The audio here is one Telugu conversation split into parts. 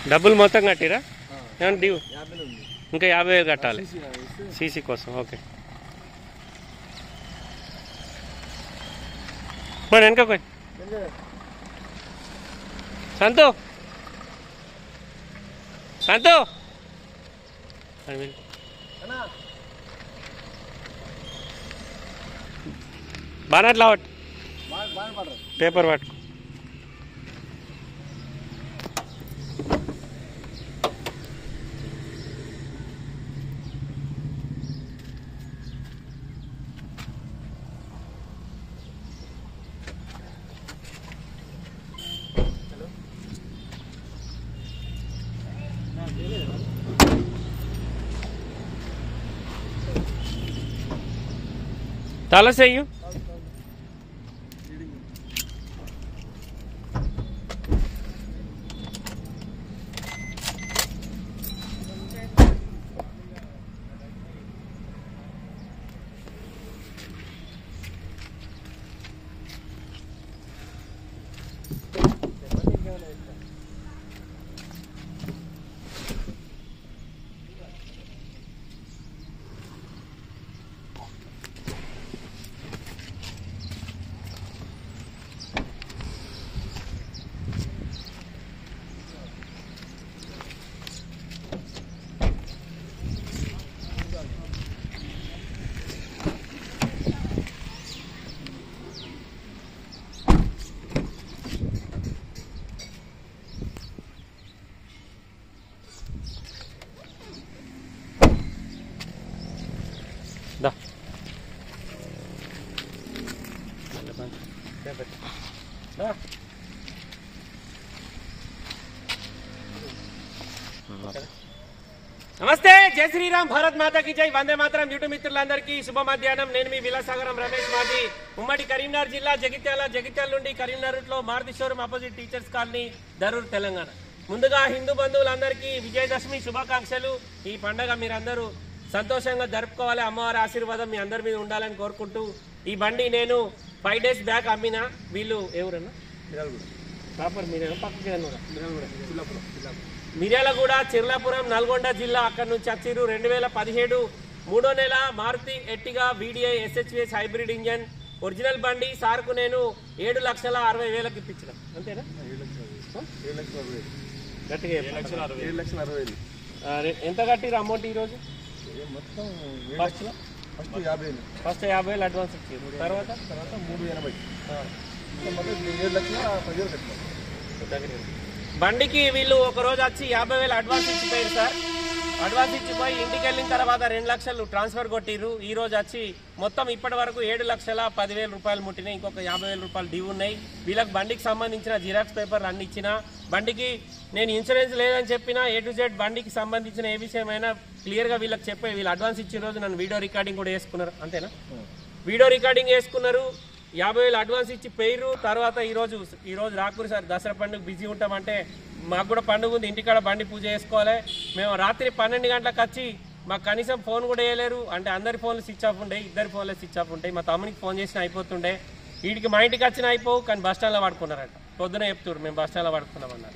డబ్బులు మొత్తం కట్టిరా ఏమన్నా డ్యూ యాభై ఉంది ఇంకా యాభై వేలు కట్టాలి తీసి నా వేస్తే సీసీ కోసం ఓకే మరి వెనక పోయి ఏంటంటే సంతు సంతు అని పిలు. అన్నా బాగా అట్లా పట్టు బాగా బాగా పడరు పేపర్ పట్టుకో తల చెయ్యు దా దా. నమస్తే జై శ్రీరామ్ భారత్ మాతాకి జై వందే మాతరం యూట్యూబ్ మిత్రులందరికీ శుభ మధ్యాహ్నం నేను మీ విలాసాగరం రమేష్ మాది ఉమ్మడి కరీంనగర్ జిల్లా జగిత్యాల జగిత్యాల నుండి కరీంనగర్ లో Maruti showroom opposite teachers colony Darur Telangana ముందుగా హిందూ బంధువులందరికీ విజయదశమి శుభాకాంక్షలు ఈ పండగ మీరందరూ సంతోషంగా జరుపుకోవాలి అమ్మవారి ఆశీర్వాదం మీ అందరి మీద ఉండాలని కోరుకుంటూ ఈ బండి నేను ఫైవ్ డేస్ బ్యాక్ అమ్మిన వీళ్ళు ఎవరన్నా మిరాలగూడ ప్రాపర్ మీరేనా పక్కకి కూడా మిరాలగూడ చిల్లాపురం చిల్లాపురం మిర్యాలగూడ చిర్లాపురం నల్గొండ జిల్లా అక్కడి నుంచి వచ్చిర్రు రెండు వేల పదిహేడు మూడో నెల Maruti Ertiga VDI SHVS hybrid engine original బండి సార్కు నేను ఏడు లక్షల అరవై వేలకు ఇప్పించిన అంతేనా ఏడు లక్షల ఏడు లక్షల అరవై వేలు గట్టిగా చెప్పు. ఏడు లక్షల అరవై వేలు ఆ, రె- ఎంత కట్టిరు అమౌంట్ ఈరోజు ఏ మొత్తం ఏడు ఫస్ట్ లక్షల ఫస్ట్ యాభై వేలు ఫస్ట్ యాభై వేలు అడ్వాన్స్ ఇచ్చారు తర్వాత తర్వాత మూడు ఎనభై ఆ, ఇంకా మొత్తం ఏడు లక్షల పదివేలు కట్టినాం దగ్గరికి రండి. బండికి వీళ్ళు ఒక రోజు వచ్చి యాభై వేలు అడ్వాన్స్ ఇచ్చిపోయారు సార్ అడ్వాన్స్ ఇచ్చిపోయి ఇంటికి వెళ్ళిన తర్వాత రెండు లక్షలు ట్రాన్స్ఫర్ కొట్టిర్రు ఈ రోజు వచ్చి మొత్తం ఇప్పటి వరకు ఏడు లక్షల పదివేల రూపాయలు ముట్టినాయి ఇంకొక యాభై వేల రూపాయలు డ్యూ ఉన్నాయి వీళ్ళకి బండికి సంబంధించిన జిరాక్స్ పేపర్లు అన్ని ఇచ్చిన బండికి నేను ఇన్సూరెన్స్ లేదని చెప్పినా ఏ టు జెడ్ బండికి సంబంధించిన ఏ విషయమైనా క్లియర్గా వీళ్ళకి చెప్పే వీళ్ళు అడ్వాన్స్ ఇచ్చిన రోజు నన్ను వీడియో రికార్డింగ్ కూడా వేసుకున్నారు అంతేనా వీడియో రికార్డింగ్ వేసుకున్నారు యాభై వేలు అడ్వాన్స్ ఇచ్చి పేరు తర్వాత ఈ రోజు ఈ రోజు రాకూరి సార్ దసరా పండుగ బిజీ ఉంటామంటే మాకు కూడా పండుగ ఉంది ఇంటికాడ బండి పూజ చేసుకోవాలి మేము రాత్రి పన్నెండు గంటలకు వచ్చి మాకు కనీసం ఫోన్ కూడా వేయలేరు అంటే అందరి ఫోన్లు స్విచ్ ఆఫ్ ఉంటాయి ఇద్దరి ఫోన్లు స్విచ్ ఆఫ్ ఉంటాయి మా తమ్మునికి ఫోన్ చేసిన అయిపోతుండే వీడికి మా ఇంటికి వచ్చిన అయిపోవు కానీ బస్ స్టాండ్లో పడుకున్నారంట పొద్దున చెప్తున్నారు మేము బస్ స్టాండ్లో పడుకున్నామన్నారు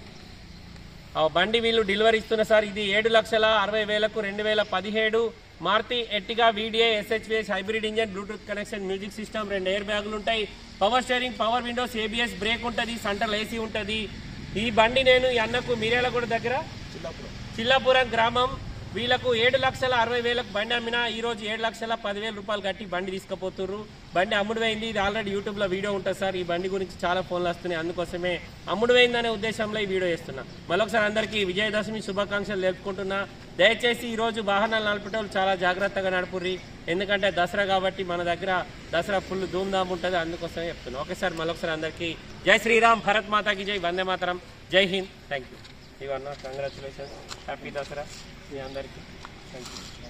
ఆ బండి వీళ్ళు డెలివరీ ఇస్తున్న సార్ ఇది ఏడు లక్షల అరవై వేలకు రెండు వేల పదిహేడు Maruti Ertiga VDI SHVS hybrid engine bluetooth connection music system రెండు ఎయిర్ బ్యాగులు ఉంటాయి power steering power windows ABS brake ఉంటుంది సెంట్రల్ ఏసీ ఉంటుంది ఈ బండి నేను ఈ అన్నకు మిర్యాలగూడ దగ్గర చిల్లాపురం చిల్లాపురం గ్రామం వీళ్ళకు ఏడు లక్షల అరవై వేలకు బండి అమ్మినా ఈ రోజు ఏడు లక్షల పదివేల రూపాయలు కట్టి బండి తీసుకుపోతుర్రు బండి అమ్ముడు పోయింది ఇది ఆల్రెడీ యూట్యూబ్ లో వీడియో ఉంటుంది సార్ ఈ బండి గురించి చాలా ఫోన్లు వస్తున్నాయి అందుకోసమే అమ్ముడు పోయిందనే ఉద్దేశంలో ఈ వీడియో చేస్తున్నా మరొకసారి అందరికీ విజయదశమి శుభాకాంక్షలు తెలుపుకుంటున్నా దయచేసి ఈ రోజు వాహనాలు నడిపేటోళ్ళు చాలా జాగ్రత్తగా నడుపుర్రి ఎందుకంటే దసరా కాబట్టి మన దగ్గర దసరా ఫుల్ ధూమ్ధామ్ ఉంటుంది అందుకోసమే చెప్తున్నా ఒకేసారి మరొకసారి అందరికీ జై శ్రీరామ్ భరత్ మాతాకి జై వందే మాతరం జై హింద్ థ్యాంక్ యూ ఇవన్న కంగ్రాచులేషన్స్ హ్యాపీ దసరా మీ అందరికీ థ్యాంక్ యూ